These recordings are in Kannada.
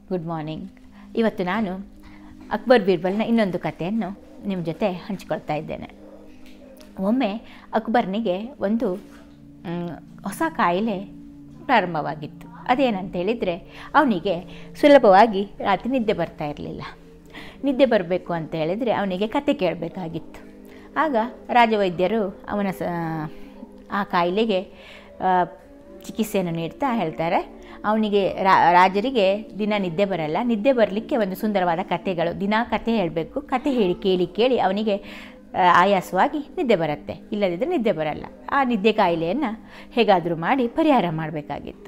ಗುಡ್ ಮಾರ್ನಿಂಗ್ ಇವತ್ತು ನಾನು ಅಕ್ಬರ್ ಬೀರ್ಬಲ್ನ ಇನ್ನೊಂದು ಕಥೆಯನ್ನು ನಿಮ್ಮ ಜೊತೆ ಹಂಚಿಕೊಳ್ತಾ ಇದ್ದೇನೆ ಒಮ್ಮೆ ಅಕ್ಬರ್ನಿಗೆ ಒಂದು ಮ್, ಹೊಸ ಕಾಯಿಲೆ ಪ್ರಾರಂಭವಾಗಿತ್ತು ಅದೇನಂತ ಹೇಳಿದರೆ ಅವನಿಗೆ ಸುಲಭವಾಗಿ ರಾತ್ರಿ ನಿದ್ದೆ ಬರ್ತಾ ಇರಲಿಲ್ಲ ನಿದ್ದೆ ಬರಬೇಕು ಅಂತ ಹೇಳಿದರೆ ಅವನಿಗೆ ಕತೆ ಕೇಳಬೇಕಾಗಿತ್ತು ಆಗ ರಾಜವೈದ್ಯರು ಅವನ ಸ ಆ ಕಾಯಿಲೆಗೆ ಆ, ಚಿಕಿತ್ಸೆಯನ್ನು ನೀಡ್ತಾ ಹೇಳ್ತಾರೆ ಅವನಿಗೆ ರಾಜರಿಗೆ ದಿನ ನಿದ್ದೆ ಬರಲ್ಲ ನಿದ್ದೆ ಬರಲಿಕ್ಕೆ ಒಂದು ಸುಂದರವಾದ ಕಥೆಗಳು ದಿನ ಕತೆ ಹೇಳಬೇಕು ಕತೆ ಹೇಳಿ ಕೇಳಿ ಕೇಳಿ ಅವನಿಗೆ ಆ, ಆಯಾಸವಾಗಿ ನಿದ್ದೆ ಬರುತ್ತೆ ಇಲ್ಲದಿದ್ದರೆ ನಿದ್ದೆ ಬರಲ್ಲ ಆ ನಿದ್ದೆ ಕಾಯಿಲೆಯನ್ನು ಹೇಗಾದರೂ ಮಾಡಿ ಪರಿಹಾರ ಮಾಡಬೇಕಾಗಿತ್ತು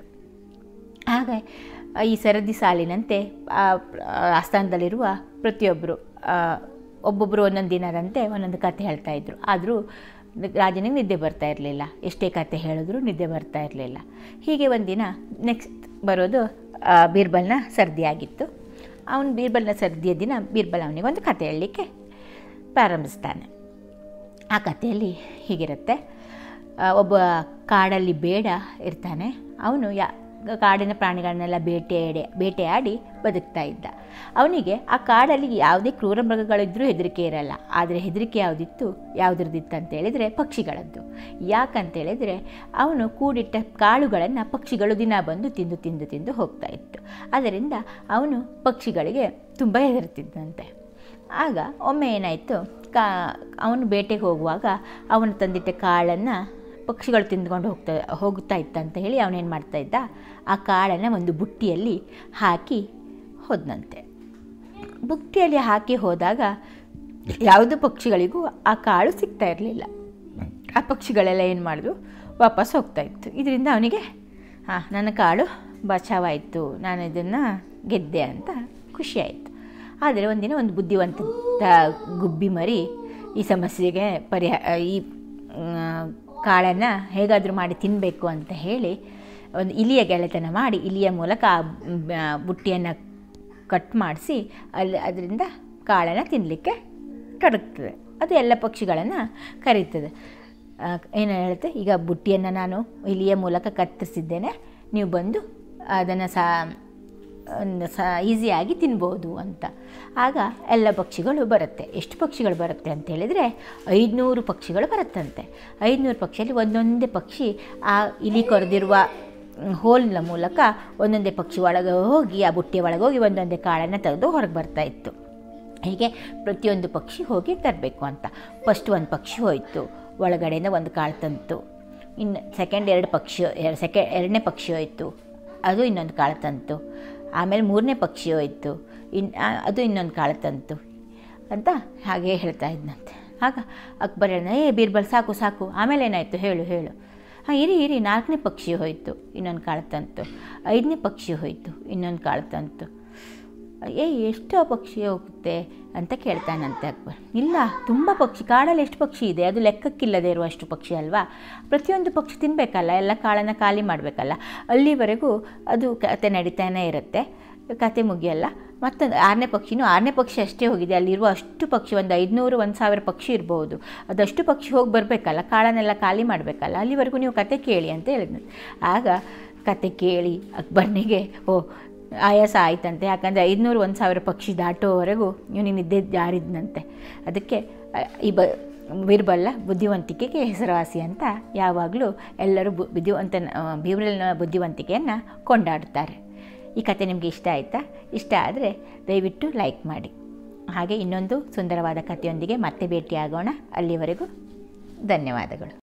ಹಾಗೆ ಈ ಸರದಿ ಸಾಲಿನಂತೆ ಆ ಆಸ್ಥಾನದಲ್ಲಿರುವ ಪ್ರತಿಯೊಬ್ಬರು ಒಬ್ಬೊಬ್ಬರು ಒಂದೊಂದು ದಿನದಂತೆ ಒಂದೊಂದು ಕತೆ ಹೇಳ್ತಾ ಇದ್ರು ಆದರೂ ರಾಜನಿಗೆ ನಿದ್ದೆ ಬರ್ತಾ ಇರಲಿಲ್ಲ ಎಷ್ಟೇ ಕತೆ ಹೇಳಿದ್ರು ನಿದ್ದೆ ಬರ್ತಾ ಇರಲಿಲ್ಲ ಹೀಗೆ ಒಂದಿನ ನೆಕ್ಸ್ಟ್ ಬರೋದು ಆ, ಬೀರ್ಬಲ್ನ ಸರ್ದಿ ಆಗಿತ್ತು ಅವನು ಬೀರ್ಬಲ್ನ ಸರ್ದಿಯ ದಿನ ಬೀರ್ಬಲ್ ಅವನಿಗೆ ಒಂದು ಕತೆ ಹೇಳಲಿಕ್ಕೆ ಪ್ರಾರಂಭಿಸ್ತಾನೆ ಆ ಕಥೆಯಲ್ಲಿ ಹೀಗಿರುತ್ತೆ ಆ, ಒಬ್ಬ ಕಾಡಲ್ಲಿ ಬೇಡ ಇರ್ತಾನೆ ಅವನು ಯಾ ಕಾಡಿನ ಪ್ರಾಣಿಗಳನ್ನೆಲ್ಲ ಬೇಟೆಯಾಡಿ ಬೇಟೆಯಾಡಿ ಬದುಕ್ತಾ ಇದ್ದ ಅವನಿಗೆ ಆ ಕಾಡಲ್ಲಿ ಯಾವುದೇ ಕ್ರೂರ ಮೃಗಗಳಿದ್ರೂ ಹೆದರಿಕೆ ಇರಲ್ಲ ಆದರೆ ಹೆದರಿಕೆ ಯಾವುದಿತ್ತು ಯಾವುದ್ರದ್ದಿತ್ತು ಅಂತ ಹೇಳಿದರೆ ಪಕ್ಷಿಗಳದ್ದು ಯಾಕಂತೇಳಿದರೆ ಅವನು ಕೂಡಿಟ್ಟ ಕಾಳುಗಳನ್ನು ಪಕ್ಷಿಗಳು ದಿನ ಬಂದು ತಿಂದು ತಿಂದು ತಿಂದು ಹೋಗ್ತಾ ಇತ್ತು ಅದರಿಂದ ಅವನು ಪಕ್ಷಿಗಳಿಗೆ ತುಂಬ ಹೆದರ್ತಿದ್ದಂತೆ ಆಗ ಒಮ್ಮೆ ಏನಾಯಿತು ಕಾ ಅವನು ಬೇಟೆಗೆ ಹೋಗುವಾಗ ಅವನು ತಂದಿಟ್ಟ ಕಾಳನ್ನು ಪಕ್ಷಿಗಳು ತಿಂದ್ಕೊಂಡು ಹೋಗ್ತಾ ಹೋಗ್ತಾ ಇತ್ತಂತ ಹೇಳಿ ಅವನೇನು ಮಾಡ್ತಾ ಇದ್ದ ಆ ಕಾಳನ್ನು ಒಂದು ಬುಟ್ಟಿಯಲ್ಲಿ ಹಾಕಿ ಹೋದನಂತೆ ಬುಟ್ಟಿಯಲ್ಲಿ ಹಾಕಿ ಹೋದಾಗ ಯಾವುದೇ ಪಕ್ಷಿಗಳಿಗೂ ಆ ಕಾಳು ಸಿಗ್ತಾ ಇರಲಿಲ್ಲ ಆ ಪಕ್ಷಿಗಳೆಲ್ಲ ಏನು ಮಾಡಿದ್ರು ವಾಪಸ್ ಹೋಗ್ತಾ ಇತ್ತು ಇದರಿಂದ ಅವನಿಗೆ ಹಾಂ ನನ್ನ ಕಾಳು ಬಚಾವಾಯಿತು ನಾನು ಇದನ್ನು ಗೆದ್ದೆ ಅಂತ ಖುಷಿಯಾಯಿತು ಆದರೆ ಒಂದಿನ ಒಂದು ಬುದ್ಧಿವಂತ ಗುಬ್ಬಿ ಮರಿ ಈ ಸಮಸ್ಯೆಗೆ ಪರಿಹಾರ ಈ ಕಾಳನ್ನು ಹೇಗಾದರೂ ಮಾಡಿ ತಿನ್ನಬೇಕು ಅಂತ ಹೇಳಿ ಒಂದು ಇಲಿಯ ಗೆಳೆತನ ಮಾಡಿ ಇಲಿಯ ಮೂಲಕ ಆ ಬ- ಬುಟ್ಟಿಯನ್ನು ಕಟ್ ಮಾಡಿಸಿ ಅಲ್ಲಿ ಅದರಿಂದ ಕಾಳನ್ನು ತಿನ್ನಲಿಕ್ಕೆ ತೊಡಗ್ತದೆ ಅದು ಎಲ್ಲ ಪಕ್ಷಿಗಳನ್ನು ಕರೀತದೆ ಆ, ಏನು ಹೇಳುತ್ತೆ ಈಗ ಬುಟ್ಟಿಯನ್ನು ನಾನು ಇಲಿಯ ಮೂಲಕ ಕತ್ತರಿಸಿದ್ದೇನೆ ನೀವು ಬಂದು ಅದನ್ನು ಸಹ ಒಂದು ಸ ಈಸಿಯಾಗಿ ತಿನ್ಬೋದು ಅಂತ ಆಗ ಎಲ್ಲ ಪಕ್ಷಿಗಳು ಬರುತ್ತೆ ಎಷ್ಟು ಪಕ್ಷಿಗಳು ಬರುತ್ತೆ ಅಂತ ಹೇಳಿದರೆ ಐದುನೂರು ಪಕ್ಷಿಗಳು ಬರುತ್ತಂತೆ ಐದುನೂರು ಪಕ್ಷಿಯಲ್ಲಿ ಒಂದೊಂದೇ ಪಕ್ಷಿ ಆ ಇಲಿ ಕೊರೆದಿರುವ ಹೋಲ್ನ ಮೂಲಕ ಒಂದೊಂದೇ ಪಕ್ಷಿ ಒಳಗೆ ಹೋಗಿ ಆ ಬುಟ್ಟಿಯ ಒಳಗೆ ಹೋಗಿ ಒಂದೊಂದೇ ಕಾಳನ್ನು ತೆಗೆದು ಹೊರಗೆ ಬರ್ತಾ ಇತ್ತು ಹೀಗೆ ಪ್ರತಿಯೊಂದು ಪಕ್ಷಿ ಹೋಗಿ ತರಬೇಕು ಅಂತ ಫಸ್ಟ್ ಒಂದು ಪಕ್ಷಿ ಹೋಯಿತು ಒಳಗಡೆಯಿಂದ ಒಂದು ಕಾಳು ತಂತು ಇನ್ನು ಸೆಕೆಂಡ್ ಎರಡು ಪಕ್ಷಿ ಎರಡು ಸೆಕೆ ಎರಡನೇ ಪಕ್ಷಿ ಹೋಯಿತು ಅದು ಇನ್ನೊಂದು ಕಾಳು ತಂತು ಆಮೇಲೆ ಮೂರನೇ ಪಕ್ಷಿ ಹೋಯಿತು ಇನ್ ಆ- ಅದು ಇನ್ನೊಂದು ಕಾಳು ತಂತು ಅಂತ ಹಾಗೆ ಹೇಳ್ತಾ ಇದ್ನಂತೆ ಆಗ ಅಕ್ಬರ್ ಹೇಳ್ದ ಏ ಬೀರ್ಬಲ್ ಸಾಕು ಸಾಕು ಆಮೇಲೆ ಏನಾಯಿತು ಹೇಳು ಹೇಳು ಹಾಂ ಇರಿ ಇರಿ ನಾಲ್ಕನೇ ಪಕ್ಷಿ ಹೋಯಿತು ಇನ್ನೊಂದು ಕಾಳು ತಂತು ಐದನೇ ಪಕ್ಷಿ ಹೋಯಿತು ಇನ್ನೊಂದು ಕಾಳು ತಂತು ಏ ಎಷ್ಟು ಪಕ್ಷಿ ಹೋಗುತ್ತೆ ಅಂತ ಕೇಳ್ತಾನಂತೆ ಅಕ್ಬರ್ ಇಲ್ಲ ತುಂಬ ಪಕ್ಷಿ ಕಾಡಲ್ಲಿ ಎಷ್ಟು ಪಕ್ಷಿ ಇದೆ ಅದು ಲೆಕ್ಕಕ್ಕಿಲ್ಲದೆ ಇರುವಷ್ಟು ಪಕ್ಷಿ ಅಲ್ವಾ ಪ್ರತಿಯೊಂದು ಪಕ್ಷಿ ತಿನ್ನಬೇಕಲ್ಲ ಎಲ್ಲ ಕಾಳನ್ನು ಖಾಲಿ ಮಾಡಬೇಕಲ್ಲ ಅಲ್ಲಿವರೆಗೂ ಅದು ಕತೆ ನಡೀತಾನೆ ಇರುತ್ತೆ ಕತೆ ಮುಗಿಯಲ್ಲ ಮತ್ತೊಂದು ಆರನೇ ಪಕ್ಷಿನೂ ಆರನೇ ಪಕ್ಷಿ ಅಷ್ಟೇ ಹೋಗಿದೆ ಅಲ್ಲಿರುವ ಅಷ್ಟು ಪಕ್ಷಿ ಒಂದು ಐದುನೂರು ಒಂದು ಸಾವಿರ ಪಕ್ಷಿ ಇರ್ಬೋದು ಅದಷ್ಟು ಪಕ್ಷಿ ಹೋಗಿ ಬರಬೇಕಲ್ಲ ಕಾಳನ್ನೆಲ್ಲ ಖಾಲಿ ಮಾಡಬೇಕಲ್ಲ ಅಲ್ಲಿವರೆಗೂ ನೀವು ಕತೆ ಕೇಳಿ ಅಂತ ಹೇಳಿದ್ನು ಆಗ ಕತೆ ಕೇಳಿ ಅಕ್ಬರ್ನಿಗೆ ಓ ಆಯಾಸ ಆಯ್ತಂತೆ ಯಾಕಂದರೆ ಐದುನೂರು ಒಂದು ಸಾವಿರ ಪಕ್ಷಿ ದಾಟೋವರೆಗೂ ಇವನಿಗೆ ನಿದ್ದೆ ಜಾರಿದ್ನಂತೆ ಅದಕ್ಕೆ ಅ, ಈ ಬ ಬೀರ್ಬಲ್ಲ ಬುದ್ಧಿವಂತಿಕೆಗೆ ಹೆಸರುವಾಸಿ ಅಂತ ಯಾವಾಗಲೂ ಎಲ್ಲರೂ ಬು ಬುದ್ಧಿವಂತನ ಆ, ಬೀರ್ಬಲ್ನ ಬುದ್ಧಿವಂತಿಕೆಯನ್ನು ಕೊಂಡಾಡುತ್ತಾರೆ ಈ ಕತೆ ನಿಮಗೆ ಇಷ್ಟ ಆಯಿತಾ ಇಷ್ಟ ಆದರೆ ದಯವಿಟ್ಟು ಲೈಕ್ ಮಾಡಿ ಹಾಗೆ ಇನ್ನೊಂದು ಸುಂದರವಾದ ಕಥೆಯೊಂದಿಗೆ ಮತ್ತೆ ಭೇಟಿಯಾಗೋಣ ಅಲ್ಲಿವರೆಗೂ ಧನ್ಯವಾದಗಳು